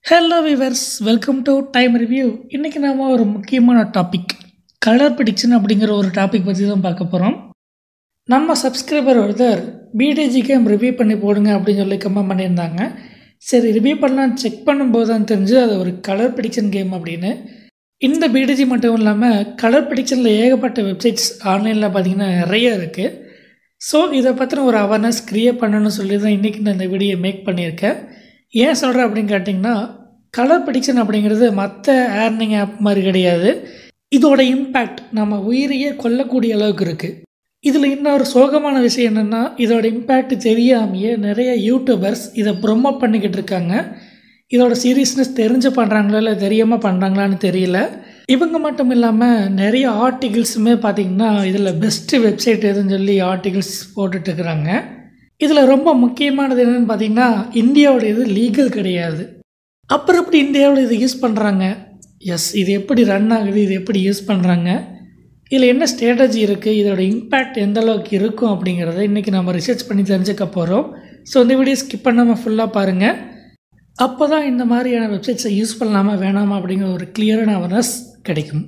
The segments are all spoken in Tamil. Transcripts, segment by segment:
hello viewers welcome to time review இன்றைக்கி நாம் ஒரு முக்கியமான டாபிக் கலர் ப்ரிடிக்ஷன் அப்படிங்கிற ஒரு டாபிக் பற்றி தான் பார்க்க போகிறோம் நம்ம சப்ஸ்கிரைபர் ஒருத்தர் பிடிஜி கேம் ரிவ்யூ பண்ணி போடுங்க அப்படின்னு சொல்லி கமெண்ட் பண்ணியிருந்தாங்க சரி ரிவ்யூ பண்ணலாம் செக் பண்ணும்போது தான் தெரிஞ்சு அது ஒரு கலர் ப்ரிடிக்ஷன் கேம் அப்படின்னு இந்த பிடிஜி மட்டும் இல்லாமல் கலர் ப்ரிடிக்ஷனில் ஏகப்பட்ட வெப்சைட்ஸ் ஆன்லைனில் பார்த்திங்கன்னா நிறைய இருக்குது ஸோ இதை பற்றின ஒரு அவேர்னஸ் க்ரியேட் பண்ணணும்னு சொல்லி தான் இன்றைக்கி நான் இந்த வீடியோ மேக் பண்ணியிருக்கேன் ஏன் சொல்கிறேன் அப்படின்னு கேட்டிங்கன்னா கலர் ப்ரிடிக்ஷன் அப்படிங்கிறது மற்ற ஏர்னிங் ஆப் மாதிரி கிடையாது இதோட இம்பேக்ட் நம்ம உயிரையே கொல்லக்கூடிய அளவுக்கு இருக்குது இதில் இன்னொரு சோகமான விஷயம் என்னென்னா இதோட இம்பேக்ட் தெரியாமையே நிறைய யூடியூபர்ஸ் இதை ப்ரொமோட் பண்ணிக்கிட்டு இருக்காங்க இதோட சீரியஸ்னஸ் தெரிஞ்சு பண்ணுறாங்களா இல்லை தெரியாமல் பண்ணுறாங்களான்னு தெரியல இவங்க மட்டும் இல்லாமல் நிறைய ஆர்டிகிள்ஸுமே பார்த்திங்கன்னா இதில் பெஸ்ட்டு வெப்சைட் எதுன்னு சொல்லி ஆர்டிகிள்ஸ் போட்டுட்ருக்குறாங்க இதில் ரொம்ப முக்கியமானது என்னென்னு பார்த்தீங்கன்னா இந்தியாவோட இது லீகல் கிடையாது அப்புறம் எப்படி இந்தியாவில் இது யூஸ் பண்ணுறாங்க எஸ் இது எப்படி ரன் ஆகுது இது எப்படி யூஸ் பண்ணுறாங்க இதில் என்ன ஸ்ட்ராட்டஜி இருக்குது இதோட இம்பேக்ட் எந்த அளவுக்கு இருக்கும் அப்படிங்கிறத இன்றைக்கி நம்ம ரிசர்ச் பண்ணி தெரிஞ்சுக்க போகிறோம் ஸோ இந்த வீடியோ ஸ்கிப் பண்ணாமல் ஃபுல்லாக பாருங்கள் அப்போ தான் இந்த மாதிரியான வெப்சைட்ஸை யூஸ் பண்ணலாமா வேணாமா அப்படிங்கிற ஒரு கிளியரான அவேர்னஸ் கிடைக்கும்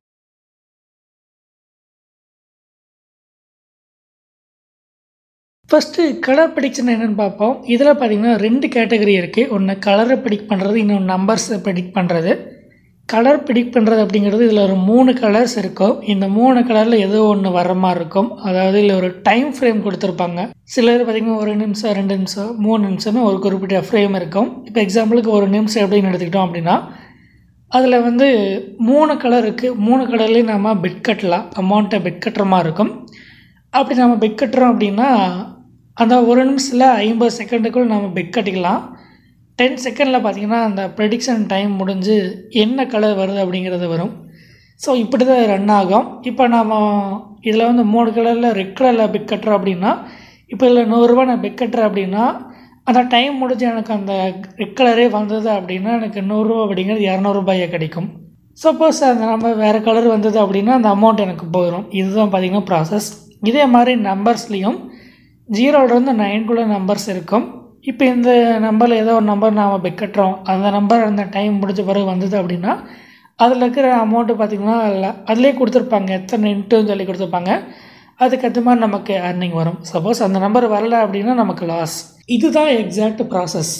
ஃபஸ்ட்டு கலர் ப்ரிடிக்ஷன் என்னென்னு பார்ப்போம் இதில் பார்த்திங்கன்னா ரெண்டு கேட்டகரி இருக்குது ஒன்று கலரை ப்ரிடிக்ட் பண்ணுறது இன்னொன்று நம்பர்ஸை ப்ரிடிக்ட் பண்ணுறது கலர் ப்ரிடிக்ட் பண்ணுறது அப்படிங்கிறது இதில் ஒரு மூணு கலர்ஸ் இருக்கும் இந்த மூணு கலரில் ஏதோ ஒன்று வர மாதிரி இருக்கும் அதாவது இதில் ஒரு டைம் ஃப்ரேம் கொடுத்துருப்பாங்க சிலர் பார்த்திங்கன்னா ஒரு நிமிஷம் ரெண்டு நிமிஷம் மூணு நிமிஷம்னு ஒரு குறிப்பிட்ட ஃப்ரேம் இருக்கும் இப்போ எக்ஸாம்பிளுக்கு ஒரு நிமிஷம் எப்படின்னு எடுத்துக்கிட்டோம் அப்படின்னா அதில் வந்து மூணு கலர் இருக்குது மூணு கலர்லேயும் நம்ம பெட் கட்டலாம் அமௌண்ட்டை பெட் கட்டுற மாதிரி இருக்கும் அப்படி நம்ம பெட் கட்டுறோம் அப்படின்னா அந்த ஒரு நிமிஷத்தில் ஐம்பது செகண்டுக்குள் நம்ம பெட் கட்டிக்கலாம் டென் செகண்டில் பார்த்திங்கன்னா அந்த ப்ரெடிக்ஷன் டைம் முடிஞ்சு என்ன கலர் வருது அப்படிங்கிறது வரும் ஸோ இப்படி தான் ரன் ஆகும் இப்போ நம்ம இதில் வந்து மூணு கலரில் ரெட் கலரில் பெட் கட்டுறோம் அப்படின்னா இப்போ இதில் நூறுரூவா நான் பெட் கட்டுறேன் அப்படின்னா அந்த டைம் முடிஞ்சு எனக்கு அந்த ரெட் கலரே வந்தது அப்படின்னா எனக்கு நூறுரூவா அப்படிங்கிறது இரநூறுபாயை கிடைக்கும் சப்போஸ் அந்த நம்ம வேறு கலர் வந்தது அப்படின்னா அந்த அமௌண்ட் எனக்கு போயிடும் இதுதான் பார்த்திங்கன்னா ப்ராசஸ் இதே மாதிரி நம்பர்ஸ்லேயும் ஜீரோலேருந்து நைன்குள்ளே நம்பர்ஸ் இருக்கும் இப்போ இந்த நம்பரில் ஏதோ ஒரு நம்பர் நாம் பெக் கட்டுறோம் அந்த நம்பர் அந்த டைம் முடிஞ்ச பிறகு வந்தது அப்படின்னா அதில் இருக்கிற அமௌண்ட்டு பார்த்திங்கன்னா அதில் அதிலே கொடுத்துருப்பாங்க எத்தனை இன்ட்டுன்னு சொல்லி கொடுத்துருப்பாங்க அதுக்கேற்ற மாதிரி நமக்கு அர்னிங் வரும் சப்போஸ் அந்த நம்பர் வரல அப்படின்னா நமக்கு லாஸ் இதுதான் எக்ஸாக்ட் ப்ராசஸ்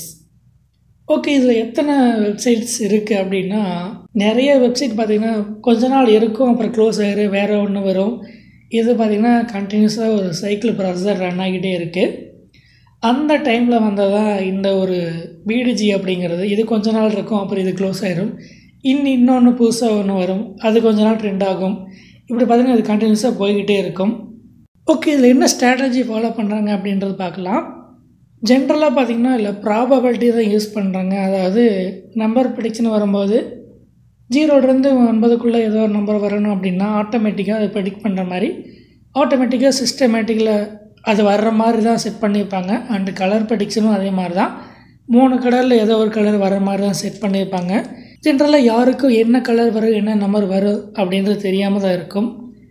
ஓகே இதில் எத்தனை வெப்சைட்ஸ் இருக்குது அப்படின்னா நிறைய வெப்சைட் பார்த்திங்கன்னா கொஞ்ச நாள் இருக்கும் அப்புறம் க்ளோஸ் ஆகிரு வேறு ஒன்று வரும் இது பார்த்திங்கன்னா கண்டினியூஸாக ஒரு சைக்கிள் ப்ராசஸர் ரன் ஆகிட்டே இருக்குது அந்த டைமில் வந்ததான் இந்த ஒரு பிடிஜி அப்படிங்கிறது இது கொஞ்ச நாள் இருக்கும் அப்புறம் இது க்ளோஸ் ஆயிரும் இன்னும் இன்னொன்று புதுசாக ஒன்று வரும் அது கொஞ்ச நாள் ட்ரெண்ட் ஆகும் இப்படி பார்த்திங்கன்னா இது கண்டினியூஸாக போய்கிட்டே இருக்கும் ஓகே இதில் என்ன ஸ்ட்ராட்டஜி ஃபாலோ பண்ணுறாங்க அப்படின்றது பார்க்கலாம் ஜென்ரலாக பார்த்திங்கன்னா இல்லை ப்ராபபிலிட்டி தான் யூஸ் பண்ணுறாங்க அதாவது நம்பர் ப்ரிடிக்ஷன் வரும்போது ஜீரோலேருந்து ஒன்பதுக்குள்ளே ஏதோ ஒரு நம்பர் வரணும் அப்படின்னா ஆட்டோமேட்டிக்காக அதை ப்ரெடிக்ட் பண்ணுற மாதிரி ஆட்டோமேட்டிக்காக சிஸ்டமேட்டிக்கில் அது வர்ற மாதிரி தான் செட் பண்ணியிருப்பாங்க அண்டு கலர் ப்ரெடிக்ஷனும் அதே மாதிரி தான் மூணு கலரில் ஏதோ ஒரு கலர் வர மாதிரி தான் செட் பண்ணியிருப்பாங்க ஜென்ரலாக யாருக்கும் என்ன கலர் வரும் என்ன நம்பர் வரும் அப்படின்றது தெரியாமல் தான் இருக்கும்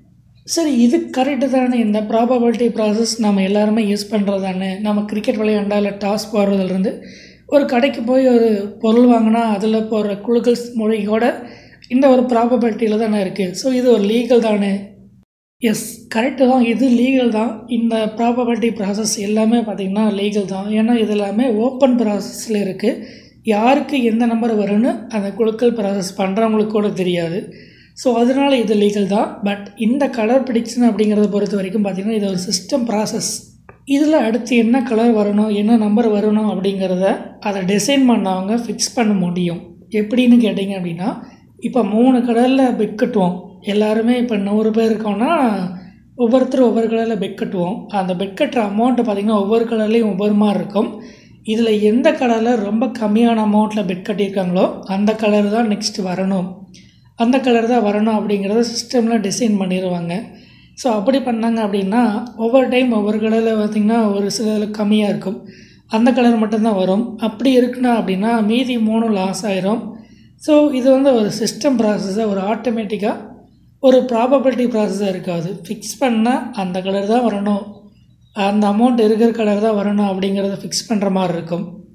சரி இது கரெக்டு தானே இந்த ப்ராபபிலிட்டி ப்ராசஸ் நம்ம எல்லாருமே யூஸ் பண்ணுறது தானே நம்ம கிரிக்கெட் விளையாண்டா இல்லை டாஸ் போடுறதுலேருந்து ஒரு கடைக்கு போய் ஒரு பொருள் வாங்கினா அதில் போகிற குழுக்கள் மொழியோட இந்த ஒரு ப்ராபபிலிட்டியில் தானே இருக்குது ஸோ இது ஒரு லீகல் தானே எஸ் கரெக்டு தான் இது லீகல் தான் இந்த ப்ராபபிலிட்டி ப்ராசஸ் எல்லாமே பார்த்திங்கன்னா லீகல் தான் ஏன்னா இது எல்லாமே ஓப்பன் ப்ராசஸில் இருக்குது யாருக்கு எந்த நம்பர் வரும்னு அந்த குழுக்கள் ப்ராசஸ் பண்ணுறவங்களுக்கு கூட தெரியாது ஸோ அதனால் இது லீகல் தான் பட் இந்த கலர் ப்ரிடிக்ஷன் அப்படிங்கிறத பொறுத்த வரைக்கும் பார்த்திங்கன்னா இது ஒரு சிஸ்டம் ப்ராசஸ் இதில் அடுத்து என்ன கலர் வரணும் என்ன நம்பர் வரணும் அப்படிங்கிறத அதை டிசைன் பண்ணவங்க ஃபிக்ஸ் பண்ண முடியும் எப்படின்னு கேட்டிங்க அப்படின்னா இப்போ மூணு கலரில் பெட் கட்டுவோம் எல்லாருமே இப்போ நூறு பேர் இருக்கோன்னா ஒவ்வொருத்தரும் ஒவ்வொரு கலரில் பெட் கட்டுவோம் அந்த பெட் கட்டுற அமௌண்ட்டு பார்த்திங்கன்னா ஒவ்வொரு கலர்லேயும் ஒவ்வொரு மாதிரி இருக்கும் இதில் எந்த கலரில் ரொம்ப கம்மியான அமௌண்ட்டில் பெட் கட்டியிருக்காங்களோ அந்த கலர் தான் நெக்ஸ்ட் வரணும் அந்த கலர் தான் வரணும் அப்படிங்கிறத சிஸ்டமில் டிசைன் பண்ணிடுவாங்க ஸோ அப்படி பண்ணாங்க அப்படின்னா ஒவ்வொரு டைம் ஒவ்வொரு கலரில் பார்த்திங்கன்னா ஒரு சிலதில் கம்மியாக இருக்கும் அந்த கலர் மட்டும்தான் வரும் அப்படி இருக்குன்னா அப்படின்னா மீதி மூணு லாஸ் ஆயிரும் ஸோ இது வந்து ஒரு சிஸ்டம் ப்ராசஸாக ஒரு ஆட்டோமேட்டிக்காக ஒரு ப்ராபபிலிட்டி ப்ராசஸாக இருக்காது ஃபிக்ஸ் பண்ணால் அந்த கலர் தான் வரணும் அந்த அமௌண்ட் இருக்கிற கலர் தான் வரணும் அப்படிங்கிறத ஃபிக்ஸ் பண்ணுற மாதிரி இருக்கும்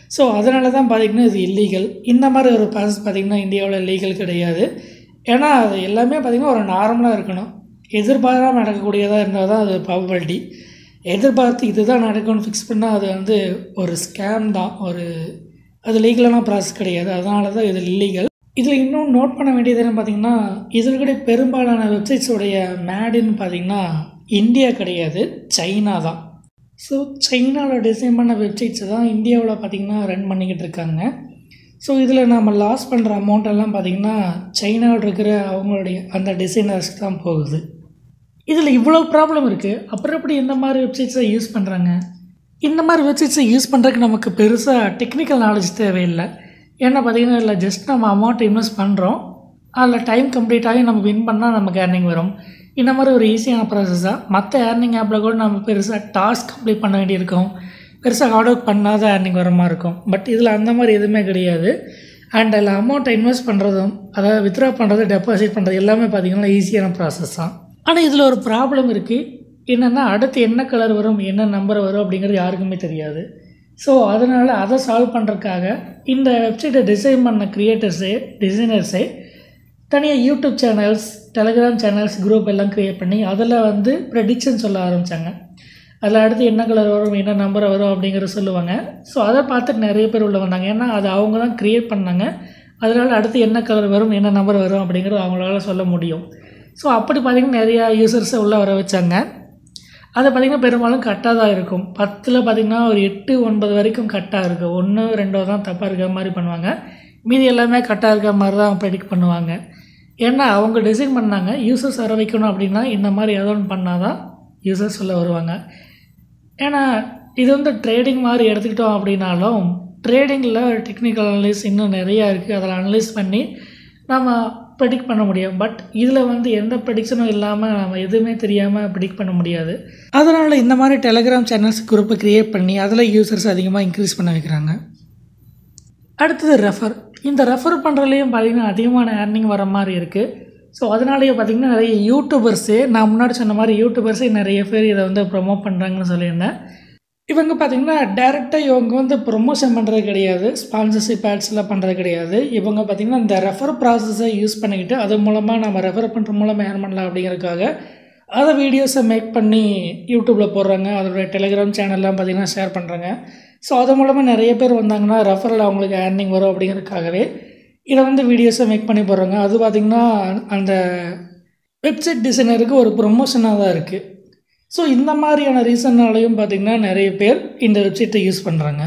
ஸோ அதனால தான் பார்த்திங்கன்னா இது இல்லீகல் இந்த மாதிரி ஒரு ப்ராசஸ் பார்த்திங்கன்னா இந்தியாவில் லீகல் கிடையாது ஏன்னா அது எல்லாமே பார்த்திங்கன்னா ஒரு நார்மலாக இருக்கணும் எதிர்பாராமல் நடக்கக்கூடியதாக இருந்தால் தான் அது ப்ராபபிலிட்டி எதிர்பார்த்து இதுதான் நடக்கும்னு ஃபிக்ஸ் பண்ணால் அது வந்து ஒரு ஸ்கேம் தான் ஒரு அது லீகலான ப்ராசஸ் கிடையாது அதனால தான் இது இல்லீகல் இதில் இன்னும் நோட் பண்ண வேண்டியது என்ன பார்த்தீங்கன்னா இதில் கூட பெரும்பாலான வெப்சைட்ஸோடைய மேடுன்னு பார்த்தீங்கன்னா இந்தியா கிடையாது சைனா தான் ஸோ சைனாவில் டிசைன் பண்ண வெப்சைட்ஸை தான் இந்தியாவில் பார்த்திங்கன்னா ரன் பண்ணிக்கிட்டு இருக்காங்க ஸோ இதில் நம்ம லாஸ் பண்ணுற அமௌண்ட் எல்லாம் பார்த்திங்கன்னா சைனாவில் இருக்கிற அவங்களுடைய அந்த டிசைனர்ஸ்க்கு தான் போகுது இதில் இவ்வளோ ப்ராப்ளம் இருக்குது அப்புறம் எப்படி இந்த மாதிரி வெப்சைட்ஸை யூஸ் பண்ணுறாங்க இந்த மாதிரி வெப்சைட்ஸை யூஸ் பண்ணுறதுக்கு நமக்கு பெருசாக டெக்னிக்கல் நாலேஜ் தேவையில்லை ஏன்னா பார்த்தீங்கன்னா இல்லை ஜஸ்ட் நம்ம அமௌண்ட் இன்வெஸ்ட் பண்ணுறோம் அதில் டைம் கம்ப்ளீட் ஆகி நம்ம வின் பண்ணால் நமக்கு ஏர்னிங் வரும் இந்த மாதிரி ஒரு ஈஸியான ப்ராசஸ் தான் மற்ற ஏர்னிங் ஆப்பில் கூட நம்ம பெருசாக டாஸ்க் கம்ப்ளீட் பண்ண வேண்டியிருக்கும் பெருசாக ஹார்ட் ஒர்க் பண்ணாத ஏர்னிங் வர மாதிரி இருக்கும் பட் இதில் அந்த மாதிரி எதுவுமே கிடையாது அண்ட் அதில் அமௌண்ட்டை இன்வெஸ்ட் பண்ணுறதும் அதாவது வித்ட்ரா பண்ணுறது டெபாசிட் பண்ணுறது எல்லாமே பார்த்திங்கன்னா ஈஸியான ப்ராசஸ் தான் ஆனால் இதில் ஒரு ப்ராப்ளம் இருக்குது என்னென்னா அடுத்து என்ன கலர் வரும் என்ன நம்பர் வரும் அப்படிங்கிறது யாருக்குமே தெரியாது ஸோ அதனால் அதை சால்வ் பண்ணுறதுக்காக இந்த வெப்சைட்டை டிசைன் பண்ண க்ரியேட்டர்ஸே டிசைனர்ஸே தனியாக YouTube channels Telegram channels group எல்லாம் க்ரியேட் பண்ணி அதில் வந்து ப்ரெடிக்ஷன் சொல்ல ஆரம்பித்தாங்க அதில் அடுத்து என்ன கலர் வரும் என்ன நம்பர் வரும் அப்படிங்கிறத சொல்லுவாங்க ஸோ அதை பார்த்துட்டு நிறைய பேர் உள்ள வந்தாங்க ஏன்னா அது அவங்க தான் க்ரியேட் பண்ணாங்க அதனால் அடுத்து என்ன கலர் வரும் என்ன நம்பர் வரும் அப்படிங்கிறது அவங்களால சொல்ல முடியும் ஸோ அப்படி பார்த்திங்கன்னா நிறையா யூசர்ஸை உள்ளே வர வச்சாங்க அது பார்த்திங்கன்னா பெரும்பாலும் கட்டாக தான் இருக்கும் பத்தில் பார்த்திங்கன்னா ஒரு எட்டு ஒன்பது வரைக்கும் கட்டாக இருக்குது ஒன்று ரெண்டோ தான் தப்பாக இருக்கிற மாதிரி பண்ணுவாங்க மீதி எல்லாமே கட்டாக இருக்கிற மாதிரி தான் ப்ரெடிக்ட் பண்ணுவாங்க ஏன்னா அவங்க டிசைன் பண்ணாங்க யூசர்ஸ் வர வைக்கணும் அப்படின்னா இந்த மாதிரி ஏதோ ஒன்று பண்ணால் தான் யூசர்ஸ் உள்ள வருவாங்க ஏன்னா இது வந்து ட்ரேடிங் மாதிரி எடுத்துக்கிட்டோம் அப்படின்னாலும் ட்ரேடிங்கில் டெக்னிக்கல் அனலைஸ் இன்னும் நிறையா இருக்குது அதில் அனலைஸ் பண்ணி நம்ம ப்ரெடிக்ட் பண்ண முடியும் பட் இதில் வந்து எந்த ப்ரெடிக்ஷனும் இல்லாமல் நம்ம எதுவுமே தெரியாமல் ப்ரெடிக்ட் பண்ண முடியாது அதனால் இந்த மாதிரி டெலிகிராம் சேனல்ஸ் குரூப்பை க்ரியேட் பண்ணி அதில் யூசர்ஸ் அதிகமாக இன்க்ரீஸ் பண்ண வைக்கிறாங்க அடுத்தது ரெஃபர் இந்த ரெஃபர் பண்ணுறதுலையும் பார்த்திங்கன்னா அதிகமான ஏர்னிங் வர மாதிரி இருக்குது ஸோ அதனாலேயே பார்த்திங்கன்னா நிறைய யூடியூபர்ஸே நான் முன்னாடி சொன்ன மாதிரி யூடியூபர்ஸே நிறைய பேர் இதை வந்து ப்ரொமோட் பண்ணுறாங்கன்னு சொல்லியிருந்தேன் இவங்க பார்த்திங்கன்னா டேரெக்டாக இவங்க வந்து ப்ரொமோஷன் பண்ணுறது கிடையாது ஸ்பான்சர்ஷிப் ஆட்ஸ்லாம் பண்ணுறது கிடையாது இவங்க பார்த்திங்கன்னா இந்த ரெஃபர் ப்ராசஸை யூஸ் பண்ணிக்கிட்டு அது மூலமாக நம்ம ரெஃபர் பண்ணுற மூலமாக ஏர்ன் பண்ணலாம் அப்படிங்கிறதுக்காக அதை வீடியோஸை மேக் பண்ணி யூடியூப்பில் போடுறாங்க அதோடைய டெலிகிராம் சேனல்லாம் பார்த்திங்கன்னா ஷேர் பண்ணுறாங்க ஸோ அது மூலமாக நிறைய பேர் வந்தாங்கன்னா ரெஃபரில் அவங்களுக்கு ஏர்னிங் வரும் அப்படிங்கிறதுக்காகவே இதை வந்து வீடியோஸை மேக் பண்ணி போடுறாங்க அது பார்த்திங்கன்னா அந்த வெப்சைட் டிசைனருக்கு ஒரு ப்ரொமோஷனாக தான் இருக்குது ஸோ இந்த மாதிரியான ரீசன்னாலையும் பார்த்திங்கன்னா நிறைய பேர் இந்த வெப்சைட்டை யூஸ் பண்ணுறாங்க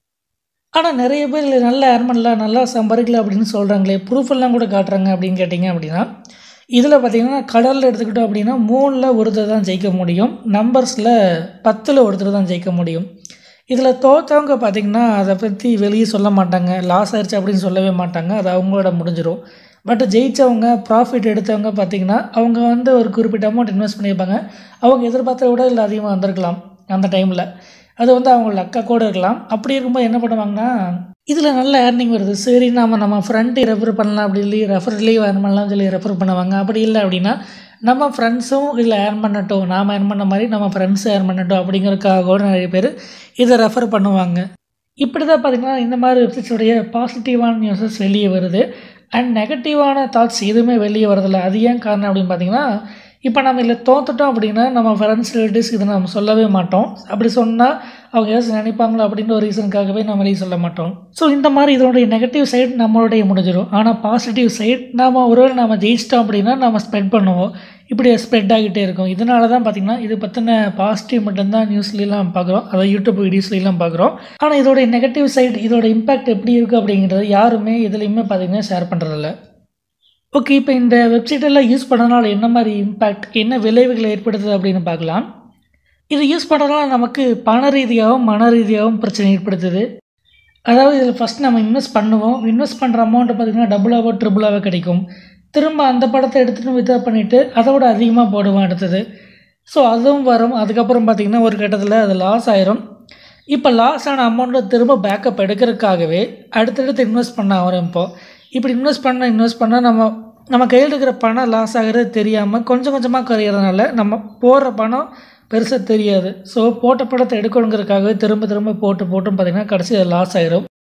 ஆனால் நிறைய பேர் இதில் நல்லா ஏர்ன் பண்ணலாம் நல்லா சம்பாதிக்கல அப்படின்னு சொல்கிறாங்களே ப்ரூஃப் எல்லாம் கூட காட்டுறாங்க அப்படின்னு கேட்டிங்க அப்படின்னா இதில் பார்த்திங்கன்னா கடலில் எடுத்துக்கிட்டோம் அப்படின்னா மூணில் ஒருத்தர் தான் ஜெயிக்க முடியும் நம்பர்ஸில் பத்தில் ஒருத்தர் தான் ஜெயிக்க முடியும் இதில் தோற்றவங்க பார்த்திங்கன்னா அதை பற்றி வெளியே சொல்ல மாட்டாங்க லாஸ் ஆயிடுச்சு அப்படின்னு சொல்லவே மாட்டாங்க அது அவங்களோட முடிஞ்சிடும் பட் ஜெயித்தவங்க ப்ராஃபிட் எடுத்தவங்க பார்த்திங்கன்னா அவங்க வந்து ஒரு குறிப்பிட்ட அமௌண்ட் இன்வெஸ்ட் பண்ணியிருப்பாங்க அவங்க எதிர்பார்த்தத விட இல்லை அதிகமாக வந்திருக்கலாம் அந்த டைமில் அது வந்து அவங்க லக்கா கூட இருக்கலாம் அப்படி இருக்கும்போது என்ன பண்ணுவாங்கன்னா இதில் நல்ல ஏர்னிங் வருது சரி நம்ம நம்ம ஃப்ரெண்ட்டை ரெஃபர் பண்ணலாம் அப்படி இல்லை ரெஃபர்லேயே ஏர்ன் பண்ணலாம்னு சொல்லி ரெஃபர் பண்ணுவாங்க அப்படி இல்லை அப்படின்னா நம்ம ஃப்ரெண்ட்ஸும் இதில் ஏர்ன் பண்ணட்டும் நாம் ஏர்ன் பண்ண மாதிரி நம்ம ஃப்ரெண்ட்ஸும் ஏர்ன் பண்ணட்டும் அப்படிங்கிறதுக்காக கூட நிறைய பேர் இதை ரெஃபர் பண்ணுவாங்க இப்படி தான் பார்த்திங்கன்னா இந்த மாதிரி வெப்சைட்ஸோடைய பாசிட்டிவான நியூஸஸ் வெளியே வருது அண்ட் நெகட்டிவான தாட்ஸ் எதுவுமே வெளியே வரதில்லை அது ஏன் காரணம் அப்படின்னு பார்த்தீங்கன்னா இப்போ நம்ம இதில் தோத்துட்டோம் அப்படின்னா நம்ம ஃப்ரெண்ட்ஸ் ரிலேட்டிவ்ஸ் இதை நம்ம சொல்லவே மாட்டோம் அப்படி சொன்னால் அவங்க ஏதாச்சும் நினைப்பாங்களோ அப்படின்ற ஒரு ரீசனுக்காகவே நம்ம வெளியே சொல்ல மாட்டோம் ஸோ இந்த மாதிரி இதனுடைய நெகட்டிவ் சைடு நம்மளுடைய முடிஞ்சிடும் ஆனால் பாசிட்டிவ் சைடு நாம் ஒருவேளை நம்ம ஜெயிச்சிட்டோம் அப்படின்னா நம்ம ஸ்ப்ரெட் பண்ணுவோம் இப்படி ஸ்ப்ரெட் ஆகிட்டே இருக்கும் இதனால தான் பார்த்திங்கன்னா இது பற்றின பாசிட்டிவ் மட்டும்தான் நியூஸ்லாம் பார்க்குறோம் அதாவது யூடியூப் வீடியோஸ்லாம் பார்க்குறோம் ஆனால் இதோடைய நெகட்டிவ் சைடு இதோட இம்பாக்ட் எப்படி இருக்குது அப்படிங்கிறது யாருமே இதுலேயுமே பார்த்திங்கன்னா ஷேர் பண்ணுறதில்ல ஓகே இப்போ இந்த வெப்சைட்டெல்லாம் யூஸ் பண்ணனால என்ன மாதிரி இம்பேக்ட் என்ன விளைவுகள் ஏற்படுத்துது அப்படின்னு பார்க்கலாம் இது யூஸ் பண்ணுறதுனால நமக்கு பண ரீதியாகவும் மன ரீதியாகவும் பிரச்சனை ஏற்படுத்துது அதாவது இதில் ஃபஸ்ட் நம்ம இன்வெஸ்ட் பண்ணுவோம் இன்வெஸ்ட் பண்ணுற அமௌண்ட்டை பார்த்திங்கன்னா டபுளாவோ ட்ரிபிளாவோ கிடைக்கும் திரும்ப அந்த படத்தை எடுத்துகிட்டு வித்ரா பண்ணிவிட்டு அதை விட அதிகமாக போடுவோம் அடுத்தது ஸோ அதுவும் வரும் அதுக்கப்புறம் பார்த்திங்கன்னா ஒரு கட்டத்தில் அது லாஸ் ஆயிரும் இப்போ லாஸ் ஆன அமௌண்ட்டை திரும்ப பேக்கப் எடுக்கிறதுக்காகவே அடுத்தடுத்து இன்வெஸ்ட் பண்ண ஆரம்பிப்போம் இப்படி இன்வெஸ்ட் பண்ண இன்வெஸ்ட் பண்ண நம்ம நம்ம கையில் இருக்கிற பணம் லாஸ் ஆகிறது தெரியாமல் கொஞ்சம் கொஞ்சமாக குறையிறதுனால நம்ம போடுற பணம் பெருசாக தெரியாது ஸோ போட்ட படத்தை எடுக்கணுங்கிறதுக்காகவே திரும்ப திரும்ப போட்டு போட்டும் பார்த்திங்கன்னா கடைசி லாஸ் ஆயிரும்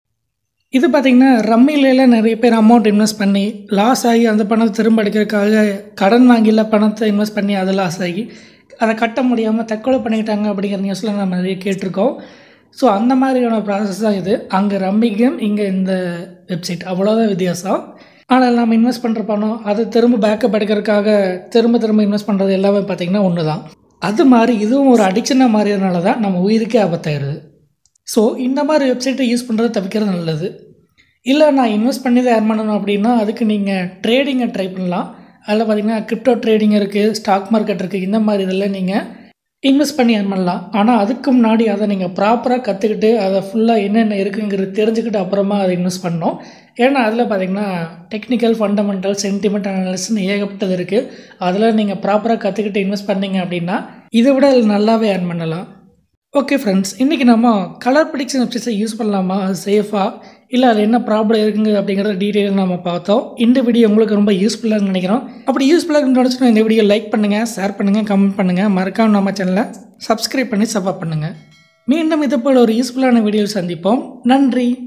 இது பார்த்திங்கன்னா ரம்மியில நிறைய பேர் அமௌண்ட் இன்வெஸ்ட் பண்ணி லாஸ் ஆகி அந்த பணத்தை திரும்ப எடுக்கிறதுக்காக கடன் வாங்கில பணத்தை இன்வெஸ்ட் பண்ணி அது லாஸ் ஆகி அதை கட்ட முடியாமல் தற்கொலை பண்ணிக்கிட்டாங்க அப்படிங்கிற நியூஸில் நம்ம நிறைய கேட்டிருக்கோம் ஸோ அந்த மாதிரியான ப்ராசஸ் தான் இது அங்கே ரம்மி கேம் இங்கே இந்த வெப்சைட் அவ்வளோதான் வித்தியாசம் ஆனால் நம்ம இன்வெஸ்ட் பண்ணுற பணம் அது திரும்ப பேக்கப் எடுக்கிறதுக்காக திரும்ப திரும்ப இன்வெஸ்ட் பண்ணுறது எல்லாமே பார்த்திங்கன்னா ஒன்று தான் அது மாதிரி இதுவும் ஒரு அடிக்ஷனாக மாறியதுனால தான் நம்ம உயிருக்கே ஆபத்தாயிருது ஸோ இந்த மாதிரி வெப்சைட்டை யூஸ் பண்ணுறது தவிர்க்கிறது நல்லது இல்லை நான் இன்வெஸ்ட் பண்ணி தான் ஏர்ன் பண்ணணும் அப்படின்னா அதுக்கு நீங்கள் ட்ரேடிங்கை ட்ரை பண்ணலாம் அதில் பார்த்தீங்கன்னா கிரிப்டோ ட்ரேடிங் இருக்குது ஸ்டாக் மார்க்கெட் இருக்குது இந்த மாதிரி இதில் நீங்கள் இன்வெஸ்ட் பண்ணி ஏர்ன் பண்ணலாம் ஆனால் அதுக்கு முன்னாடி அதை நீங்கள் ப்ராப்பராக கற்றுக்கிட்டு அதை ஃபுல்லாக என்னென்ன இருக்குங்கிறது தெரிஞ்சுக்கிட்டு அப்புறமா அதை இன்வெஸ்ட் பண்ணணும் ஏன்னா அதில் பார்த்தீங்கன்னா டெக்னிக்கல் ஃபண்டமெண்டல் சென்டிமெண்ட் அனாலிசிஸ்னு ஏகப்பட்டது இருக்குது அதில் நீங்கள் ப்ராப்பராக கற்றுக்கிட்டு இன்வெஸ்ட் பண்ணீங்க அப்படின்னா இதை விட அதில் நல்லாவே ஏர்ன் பண்ணலாம் ஓகே ஃப்ரெண்ட்ஸ் இன்றைக்கி நம்ம கலர் ப்ரிடிக்ஷன் வெப்சைட்ஸை யூஸ் பண்ணலாமா அது சேஃபாக இல்லை அது என்ன ப்ராப்ளம் இருக்குங்க அப்படிங்கிறத டீட்டெயில் நம்ம பார்த்தோம் இந்த வீடியோ உங்களுக்கு ரொம்ப யூஸ்ஃபுல்லாக நினைக்கிறோம் அப்படி யூஸ்ஃபுல்லாக நினச்சினா இந்த வீடியோ லைக் பண்ணுங்கள் ஷேர் பண்ணுங்கள் கமெண்ட் பண்ணுங்கள் மறக்காம நம்ம சேனலை சப்ஸ்கிரைப் பண்ணி சப்போர்ட் பண்ணுங்கள் மீண்டும் இது போல் ஒரு யூஸ்ஃபுல்லான வீடியோ சந்திப்போம் நன்றி